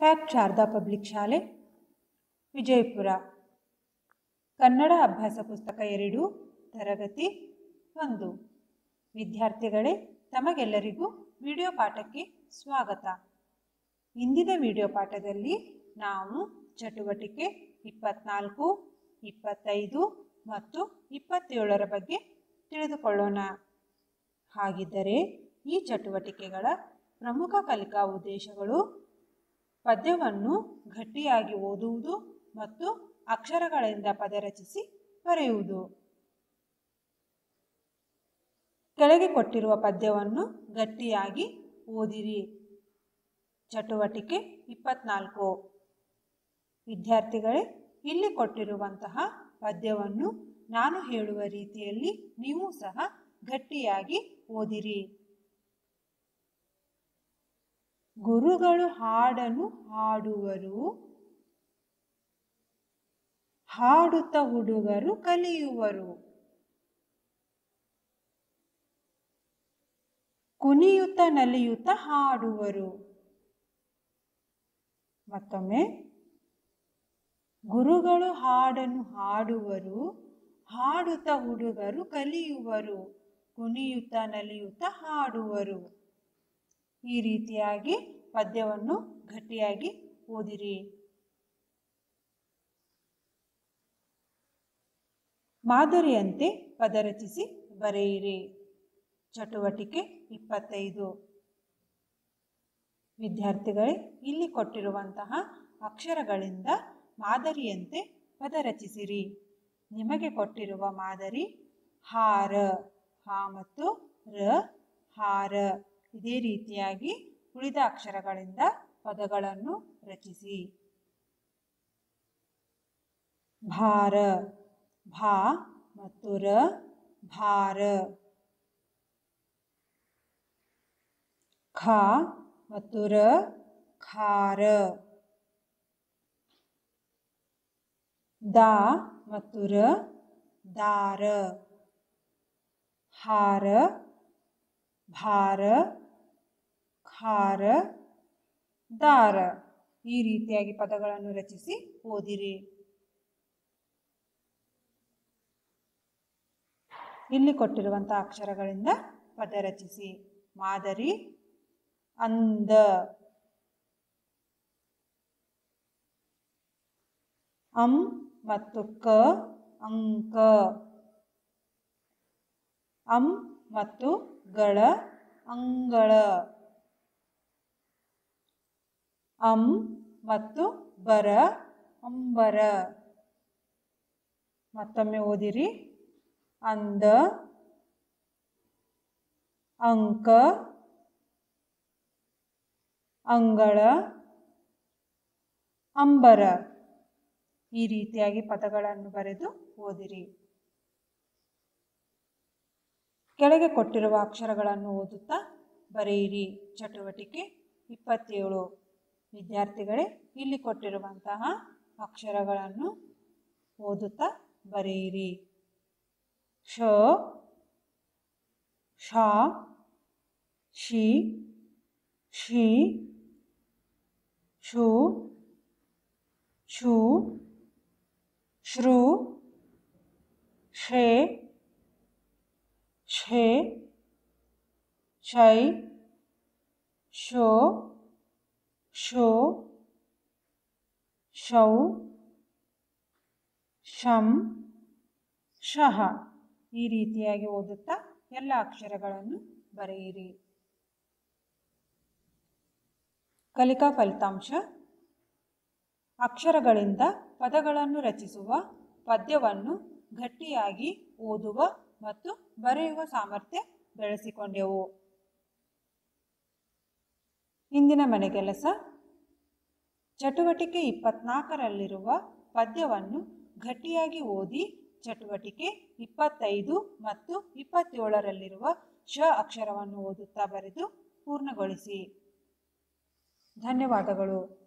fact Sharada public ಶಾಲೆ ವಿಜಯಪುರ ಕನ್ನಡ ಅಭ್ಯಾಸ ಪುಸ್ತಕ ಎರಡು ತರಗತಿ ಒಂದು ವಿದ್ಯಾರ್ಥಿಗಳೇ ತಮಗೆಲ್ಲರಿಗೂ ವಿಡಿಯೋ ಪಾಠಕ್ಕೆ ಸ್ವಾಗತ ಇಂದಿನ ವಿಡಿಯೋ ಪಾಠದಲ್ಲಿ ನಾವು ಚಟುವಟಿಕೆ ಇಪ್ಪತ್ನಾಲ್ಕು ಇಪ್ಪತ್ತೈದು ಮತ್ತು ಇಪ್ಪತ್ತೇಳರ ಬಗ್ಗೆ ತಿಳಿದುಕೊಳ್ಳೋಣ ಹಾಗಿದ್ದರೆ ಈ ಚಟುವಟಿಕೆಗಳ ಪ್ರಮುಖ ಕಲಿಕಾ ಉದ್ದೇಶಗಳು ಪದ್ಯವನ್ನು ಗಟ್ಟಿಯಾಗಿ ಓದುವುದು ಮತ್ತು ಅಕ್ಷರಗಳಿಂದ ಪದ ರಚಿಸಿ ಬರೆಯುವುದು ಕೆಳಗೆ ಕೊಟ್ಟಿರುವ ಪದ್ಯವನ್ನು ಗಟ್ಟಿಯಾಗಿ ಓದಿರಿ ಚಟುವಟಿಕೆ ಇಪ್ಪತ್ನಾಲ್ಕು ವಿದ್ಯಾರ್ಥಿಗಳೇ ಇಲ್ಲಿ ಕೊಟ್ಟಿರುವಂತಹ ಪದ್ಯವನ್ನು ನಾನು ಹೇಳುವ ರೀತಿಯಲ್ಲಿ ನೀವು ಸಹ ಗಟ್ಟಿಯಾಗಿ ಓದಿರಿ ಗುರುಗಳು ಹಾಡನ್ನು ಹಾಡುವರು ಹಾಡುತ್ತ ಹುಡುಗರು ಕಲಿಯುವರು ಕುಣಿಯುತ್ತ ನಲಿಯುತ್ತ ಹಾಡುವರು ಮತ್ತೊಮ್ಮೆ ಗುರುಗಳು ಹಾಡನ್ನು ಹಾಡುವರು ಹಾಡುತ್ತ ಹುಡುಗರು ಕಲಿಯುವರು ಕುಣಿಯುತ್ತ ನಲಿಯುತ್ತ ಹಾಡುವರು ಈ ರೀತಿಯಾಗಿ ಪದ್ಯವನ್ನು ಗಟ್ಟಿಯಾಗಿ ಓದಿರಿ ಮಾದರಿಯಂತೆ ಪದ ರಚಿಸಿ ಬರೆಯಿರಿ ಚಟುವಟಿಕೆ ಇಪ್ಪತ್ತೈದು ವಿದ್ಯಾರ್ಥಿಗಳೇ ಇಲ್ಲಿ ಕೊಟ್ಟಿರುವಂತಹ ಅಕ್ಷರಗಳಿಂದ ಮಾದರಿಯಂತೆ ಪದ ರಚಿಸಿರಿ ನಿಮಗೆ ಕೊಟ್ಟಿರುವ ಮಾದರಿ ಹಾರ ಹಾ ಮತ್ತು ರ ಹಾರ ಇದೇ ರೀತಿಯಾಗಿ ಉಳಿದ ಅಕ್ಷರಗಳಿಂದ ಪದಗಳನ್ನು ರಚಿಸಿ ಭಾರ ಭಾ ಮತ್ತು ರ ಭಾರ ಖ ಮತ್ತು ರ ಖಾರ ದ ಮತ್ತು ರ ದಾರ ಹಾರ ಭಾರ ಖಾರ ದಾರ ಈ ರೀತಿಯಾಗಿ ಪದಗಳನ್ನು ರಚಿಸಿ ಓದಿರಿ ಇಲ್ಲಿ ಕೊಟ್ಟಿರುವಂತಹ ಅಕ್ಷರಗಳಿಂದ ಪದ ರಚಿಸಿ ಮಾದರಿ ಅಂದ ಅಂ ಮತ್ತು ಕ ಅಂಕ ಅಂ ಮತ್ತು ಗಳ ಅಂಗಳ ಅಂ ಮತ್ತು ಬರ ಅಂಬರ ಮತ್ತೊಮ್ಮೆ ಓದಿರಿ ಅಂದ ಅಂಕ ಅಂಗಳ ಅಂಬರ ಈ ರೀತಿಯಾಗಿ ಪದಗಳನ್ನು ಬರೆದು ಓದಿರಿ ಕೆಳಗೆ ಕೊಟ್ಟಿರುವ ಅಕ್ಷರಗಳನ್ನು ಓದುತ್ತಾ ಬರೆಯಿರಿ ಚಟುವಟಿಕೆ ಇಪ್ಪತ್ತೇಳು ವಿದ್ಯಾರ್ಥಿಗಳೇ ಇಲ್ಲಿ ಕೊಟ್ಟಿರುವಂತಹ ಅಕ್ಷರಗಳನ್ನು ಓದುತ್ತಾ ಬರೆಯಿರಿ ಶ ಶ ಶಿ ಶಿ ಶು ಶು ಶ್ರು ಶೇ ಶೇ ಶೈ ಶೋ ಶೋ ಶೌ ಶಂ ಶಹ ಈ ರೀತಿಯಾಗಿ ಓದುತ್ತಾ ಎಲ್ಲ ಅಕ್ಷರಗಳನ್ನು ಬರೆಯಿರಿ ಕಲಿಕಾ ಫಲಿತಾಂಶ ಅಕ್ಷರಗಳಿಂದ ಪದಗಳನ್ನು ರಚಿಸುವ ಪದ್ಯವನ್ನು ಗಟ್ಟಿಯಾಗಿ ಓದುವ ಮತ್ತು ಬರೆಯುವ ಸಾಮರ್ಥ್ಯ ಬೆಳೆಸಿಕೊಂಡೆವು ಇಂದಿನ ಮನೆಗೆಲಸ ಚಟುವಟಿಕೆ ಇಪ್ಪತ್ನಾಲ್ಕರಲ್ಲಿರುವ ಪದ್ಯವನ್ನು ಗಟ್ಟಿಯಾಗಿ ಓದಿ ಚಟುವಟಿಕೆ ಇಪ್ಪತ್ತೈದು ಮತ್ತು ಇಪ್ಪತ್ತೇಳರಲ್ಲಿರುವ ಶ ಅಕ್ಷರವನ್ನು ಓದುತ್ತಾ ಬರೆದು ಪೂರ್ಣಗೊಳಿಸಿ ಧನ್ಯವಾದಗಳು